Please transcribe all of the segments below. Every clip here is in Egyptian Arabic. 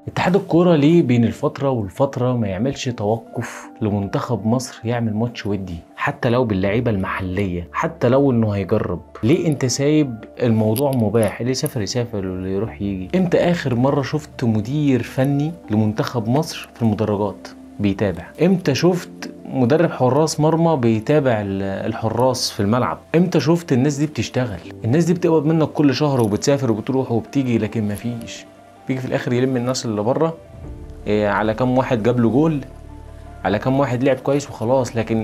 اتحاد الكوره ليه بين الفتره والفتره ما يعملش توقف لمنتخب مصر يعمل ماتش ودي حتى لو باللعيبه المحليه حتى لو انه هيجرب ليه انت سايب الموضوع مباح اللي يسافر يسافر واللي يروح يجي امتى اخر مره شفت مدير فني لمنتخب مصر في المدرجات بيتابع امتى شفت مدرب حراس مرمى بيتابع ال- الحراس في الملعب امتى شفت الناس دي بتشتغل الناس دي بتقبض منك كل شهر وبتسافر وبتروح وبتيجي لكن مفيش بيجي في الاخر يلم الناس اللي بره إيه على كام واحد جاب له جول على كام واحد لعب كويس وخلاص لكن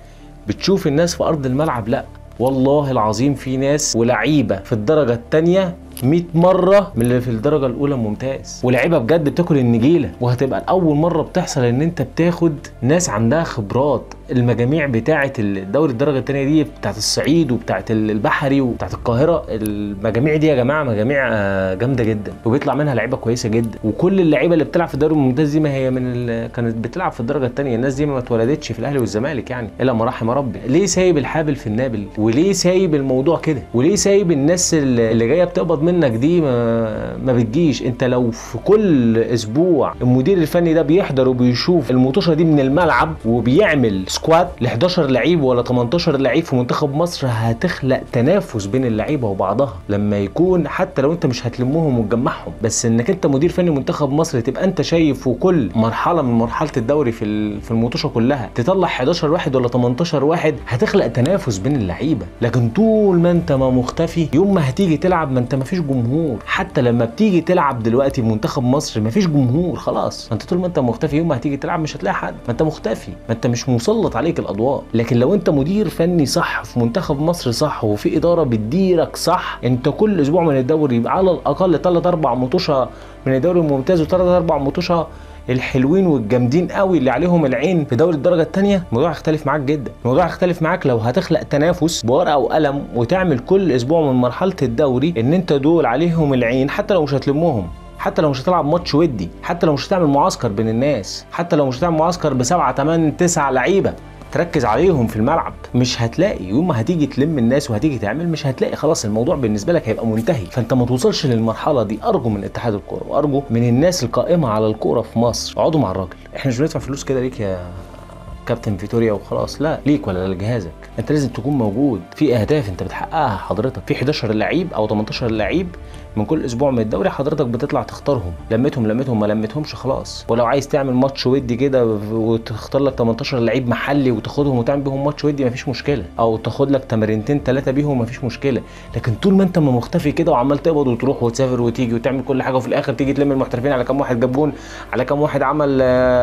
بتشوف الناس في ارض الملعب لا والله العظيم في ناس ولعيبه في الدرجه الثانيه 100 مره من اللي في الدرجه الاولى ممتاز ولعيبه بجد بتاكل النجيله وهتبقى اول مره بتحصل ان انت بتاخد ناس عندها خبرات المجاميع بتاعه الدوري الدرجه الثانيه دي بتاعه الصعيد وبتاعه البحري وبتاعه القاهره المجاميع دي يا جماعه مجاميع آه، جامده جدا وبيطلع منها لعيبه كويسه جدا وكل اللعيبه اللي بتلعب في الدوري الممتاز دي ما هي من ال... كانت بتلعب في الدرجه الثانيه الناس دي ما اتولدتش في الاهلي والزمالك يعني الا ما رحم ربي ليه سايب الحابل في النابل وليه سايب الموضوع كده وليه سايب الناس اللي اللي جايه بتقبض منك دي ما, ما بتجيش انت لو في كل اسبوع المدير الفني ده بيحضر وبيشوف المطوشه دي من الملعب وبيعمل سكواد ل 11 لعيب ولا 18 لعيب في منتخب مصر هتخلق تنافس بين اللعيبه وبعضها لما يكون حتى لو انت مش هتلمهم وتجمعهم بس انك انت مدير فني منتخب مصر تبقى انت شايف في كل مرحله من مرحله الدوري في ال- في المطوشه كلها تطلع 11 واحد ولا 18 واحد هتخلق تنافس بين اللعيبه لكن طول ما انت ما مختفي يوم ما هتيجي تلعب ما انت ما فيش جمهور حتى لما بتيجي تلعب دلوقتي منتخب مصر ما فيش جمهور خلاص ما انت طول ما انت مختفي يوم ما هتيجي تلعب مش هتلاقي حد ما انت مختفي ما انت مش مسلط عليك الاضواء لكن لو انت مدير فني صح في منتخب مصر صح وفي اداره بتديرك صح انت كل اسبوع من الدوري يبقى على الاقل ثلاث اربع مطوشه من الدوري الممتاز وثلاث اربع مطوشه الحلوين والجامدين قوي اللي عليهم العين في دوري الدرجه الثانيه الموضوع هيختلف معاك جدا الموضوع هيختلف معاك لو هتخلق تنافس بورقه وقلم وتعمل كل اسبوع من مرحله الدوري ان انت دول عليهم العين حتى لو مش هتلمهم حتى لو مش هتلعب ماتش ودي حتى لو مش هتعمل معسكر بين الناس حتى لو مش هتعمل معسكر بسبعة تمن تسعة لعيبة تركز عليهم في الملعب مش هتلاقي يوم ما هتيجي تلم الناس وهتيجي تعمل مش هتلاقي خلاص الموضوع بالنسبه لك هيبقى منتهي فانت ما توصلش للمرحله دي ارجو من اتحاد الكوره وارجو من الناس القائمه على الكوره في مصر اقعدوا مع الراجل احنا مش بندفع فلوس كده ليك يا كابتن فيتوريا وخلاص لا ليك ولا لجهازك انت لازم تكون موجود في اهداف انت بتحققها حضرتك في 11 لعيب او 18 لعيب من كل اسبوع من الدوري حضرتك بتطلع تختارهم لميتهم لميتهم ما لميتهمش خلاص ولو عايز تعمل ماتش ودي كده وتختار لك 18 لعيب محلي وتاخدهم وتعمل بيهم ماتش ودي مفيش مشكله او تاخد لك تمرينتين ثلاثه بيهم مفيش مشكله لكن طول ما انت ما مختفي كده وعمال تقبض وتروح وتسافر وتيجي وتعمل كل حاجه وفي الاخر تيجي تلم المحترفين على كام واحد جاب جون على كام واحد عمل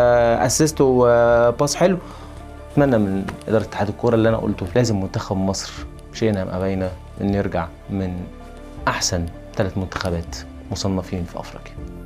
اسيست وباس حلو اتمنى من اداره اتحاد الكوره اللي انا قلته لازم منتخب مصر شئنا ام ابينا ان يرجع من احسن ثلاث منتخبات مصنفين في افريقيا